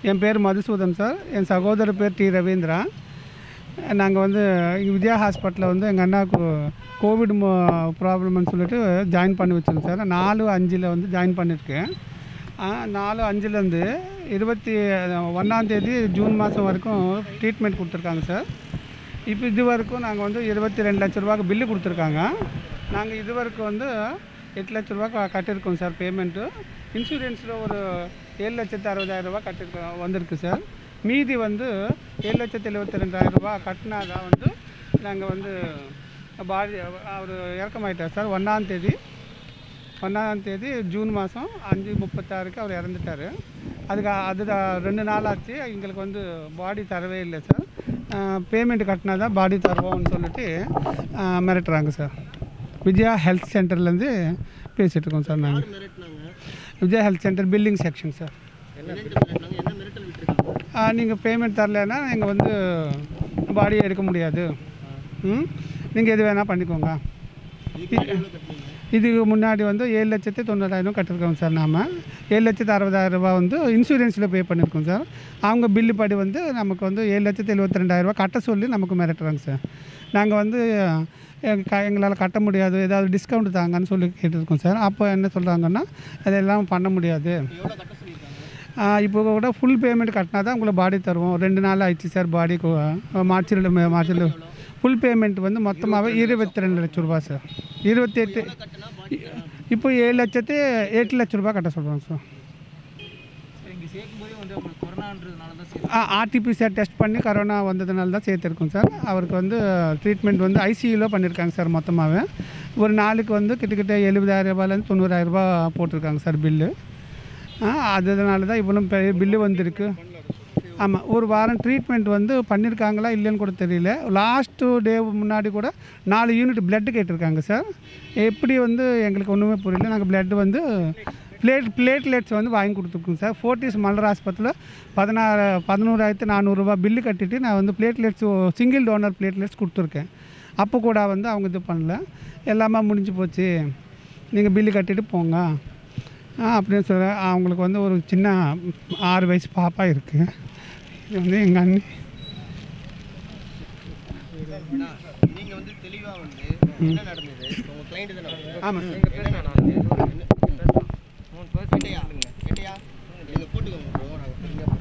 என் பேர் மதுசூதன் சார் என் சகோதரர் பேர் டி ரவீந்திரா நாங்கள் வந்து இங்க விஜயா ஹாஸ்பிட்டலில் வந்து எங்கள் அண்ணாவுக்கு கோவிட் ப்ராப்ளம்னு சொல்லிட்டு ஜாயின் பண்ணி வச்சிருக்கோம் சார் நாலு அஞ்சில் வந்து ஜாயின் பண்ணியிருக்கேன் ஆ, நாலு அஞ்சுலேருந்து இருபத்தி ஒன்றாந்தேதி ஜூன் மாதம் வரைக்கும் ட்ரீட்மெண்ட் கொடுத்துருக்காங்க சார் இப்போ இது வரைக்கும் நாங்கள் வந்து இருபத்தி ரெண்டு லட்ச ரூபாய்க்கு பில்லு கொடுத்துருக்காங்க நாங்கள் இது வரைக்கும் வந்து எட்டு லட்ச ரூபா க- கட்டியிருக்கோம் சார் பேமெண்ட்டு இன்சூரன்ஸில் ஒரு ஏழு லட்சத்து அறுபதாயிரம் ரூபாய் கட்டிருக்கோம் வந்திருக்கு சார் மீதி வந்து ஏழு லட்சத்து எழுபத்தி ரெண்டாயிரம் ரூபாய் கட்டினா தான் வந்து நாங்கள் வந்து பாடி அவர் இறக்கமாயிட்டார் சார் ஒன்றாந்தேதி ஒன்றாம் தேதி ஜூன் மாதம் அஞ்சு முப்பத்தாறுக்கு அவர் இறந்துட்டார் அதுக்கு அது ரெண்டு நாள் ஆச்சு எங்களுக்கு வந்து பாடி தரவே இல்லை சார் பேமெண்ட் கட்டினா தான் பாடி தருவோம்னு சொல்லிட்டு ஆ, மிரட்டுறாங்க சார் விஜயா ஹெல்த் சென்டர்லேருந்து பேசிகிட்டு இருக்கோம் சார் நாங்கள் மிரட்டினாங்க Vijaya health centre billing section sir என்னன்ட்டு மிரட்டினாங்க என்ன மிரட்டல் விட்டுருக்காங்க நீங்கள் பேமெண்ட் தரலைன்னா நீங்கள் வந்து பாடியை எடுக்க முடியாது ம் நீங்கள் எது வேணால் பண்ணிக்கோங்க இதுக்கு முன்னாடி எவ்வளோ கட்டினீங்க இதுக்கு முன்னாடி வந்து ஏழு லட்சத்து தொண்ணூறாயிரம் கட்டிருக்கோம் சார் நாம் ஏழு லட்சத்து அறுபதாயிரம் ரூபாய் வந்து இன்சூரன்ஸில் பே பண்ணியிருக்கோம் சார் அவங்க பில்லு படி வந்து நமக்கு வந்து ஏழு லட்சத்து எழுபத்தி ரெண்டாயிரம் ரூபாய் கட்ட சொல்லி நமக்கு மிரட்டுறாங்க சார் நாங்கள் வந்து எங்களால் கட்ட முடியாது ஏதாவது டிஸ்கவுண்ட் தாங்கன்னு சொல்லி கேட்டிருக்கோம் சார் அப்போ என்ன சொல்கிறாங்கன்னா அதெல்லாம் பண்ண முடியாது எவ்வளோ கட்ட சொல்லியிருக்காங்க ஆ, இப்போ கூட ஃபுல் பேமெண்ட் கட்டினா தான் உங்களுக்கு பாடி தருவோம் ரெண்டு நாள் ஆயிடுச்சு சார் பாடி மார்ச்சில் மார்ச்சில் ஃபுல் பேமெண்ட் வந்து மொத்தமாகவே இருபத்தி ரெண்டு லட்ச ரூபா சார் இருபத்தி எட்டு கட்டினா பாடி இப்போ ஏழு லட்சத்து எட்டு லட்ச ரூபா கட்ட சொல்கிறோம் சார் இங்கே சேர்க்கும்போதே வந்து உங்களுக்கு கொரோனான்றதுனால தான் சேர்த்து ஆர்டிபிசிஆர் டெஸ்ட் பண்ணி கரோனா வந்ததுனால தான் சேர்த்துருக்கோம் சார் அவருக்கு வந்து ட்ரீட்மெண்ட் வந்து ஐசியூவில் பண்ணியிருக்காங்க சார் மொத்தமாகவே ஒரு நாளுக்கு வந்து கிட்டத்தட்ட எழுபதாயிரம் ரூபாயிலேருந்து தொண்ணூறாயிரம் ரூபாய் போட்டிருக்காங்க சார் பில்லு அதனால தான் இவ்வளோ பெரிய பில்லு வந்திருக்கு ஆமாம் ஒரு வாரம் ட்ரீட்மெண்ட் வந்து பண்ணியிருக்காங்களா இல்லைன்னு கூட தெரியல லாஸ்ட்டு டே முன்னாடி கூட நாலு யூனிட் பிளட்டு கேட்டிருக்காங்க சார் எப்படி வந்து எங்களுக்கு ஒன்றுமே புரியல நாங்கள் பிளட் வந்து பிளேட் பிளேட்லெட்ஸ் வந்து வாங்கி கொடுத்துருக்கோம் சார் ஃபோர்ட்டிஸ் மலர் ஆஸ்பத்திரியில் பதினாறு பதினோராயிரத்து நானூறுரூவா பில்லு கட்டிட்டு நான் வந்து பிளேட்லெட்ஸ் சிங்கிள் டோனர் பிளேட்லெட்ஸ் கொடுத்துருக்கேன் அப்போ கூட வந்து அவங்க இது பண்ணல எல்லாமே முடிஞ்சு போச்சு நீங்கள் பில்லு கட்டிட்டு போங்க ஆ, அப்படின்னு சொல்ல அவங்களுக்கு வந்து ஒரு சின்ன ஆறு வயசு பாப்பா இருக்குது இது வந்து எங்கள் அண்ணி நீங்கள் வந்து தெளிவாக வந்து என்ன நடந்தது உங்கள் கிளைண்ட் தானே ஆமாம் சார் என்ன நடந்தது மூணு பர்சன்ட் கேட்டையா கேட்டையா நீங்கள் போட்டுக்கோங்க bro. நாங்கள்